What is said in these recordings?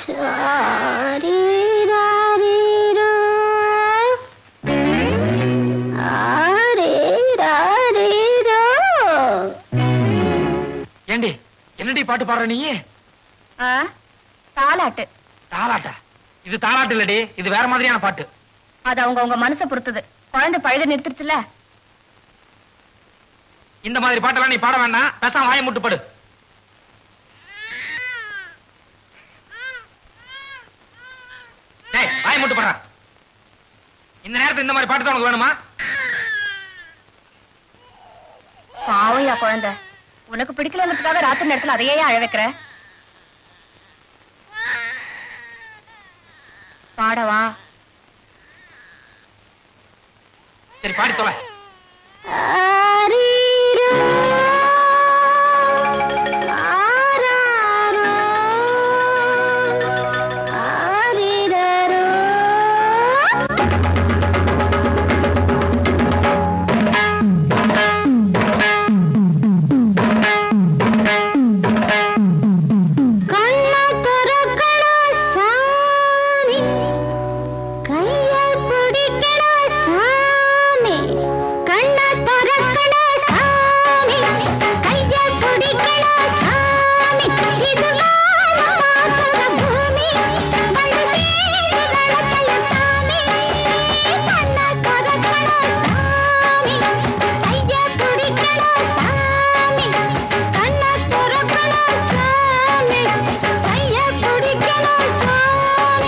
சாரீராரீரோ. ஆரீராரீரோ. ஏண்டி என்னடி பாட்டு பாடுற நீ ஆ, தாலாட்டு தாலாட்டா இது தாலாட்டு இல்லடி இது வேற மாதிரியான பாட்டு அது அவங்க உங்க மனசை பொறுத்தது குழந்தை பழுத நிறுத்திடுச்சுல இந்த மாதிரி பாட்டெல்லாம் நீ பாட வேண்டாம் பேசாம வாயை முட்டு படு டேய் வாயை முட்டு படுறா இந்த நேரத்துல இந்த மாதிரி பாட்டு தான் உனக்கு வேணுமா பாவையா குழந்தை உனக்கு பிடிக்கலங்கிறதுக்காக ராத்திரி நேரத்துல அதையே அழ வைக்கிற பாடவா சரி பாடி தொலை ஆரீரோ. ஆராரோ. ஆரீரரோ. கண்ண துறக்கடா சாமி கைய பிடிக்கடா சாமி கண்ண துறக்கடா சாமி கைய பிடிக்கடா சாமி இது மாத்துற பூமி மழை சேரு வளர்க்கல சாமி கண்ண துறக்கடா சாமி கைய பிடிக்கடா சாமி கண்ண துறக்கடா சாமி கைய பிடிக்கடா சாமி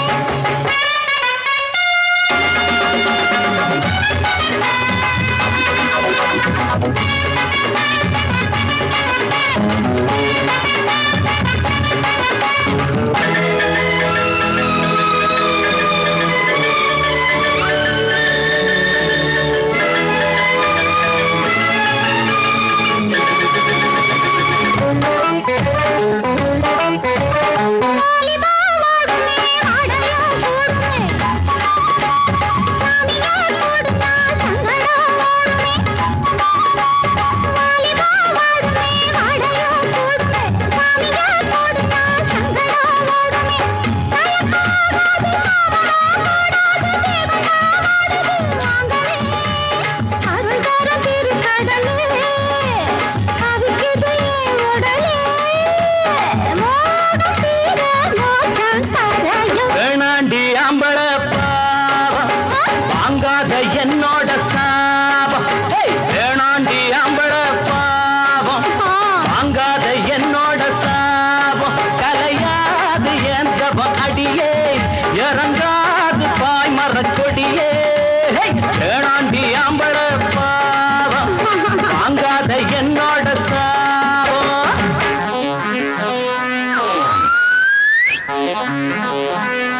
வேணாண்டி ஆம்பள பாவம் வாங்காத என்னோட சாபம் ஏய், வேணாண்டி ஆம்பள பாவம் வாங்காத என்னோட சாபம் கலையாது எந்தவன் அடியே இறங்காது பாய் மரச்சொடியே ஏய், வேணாண்டி ஆம்பள பாவம் வாங்காத என்னோட சாபம்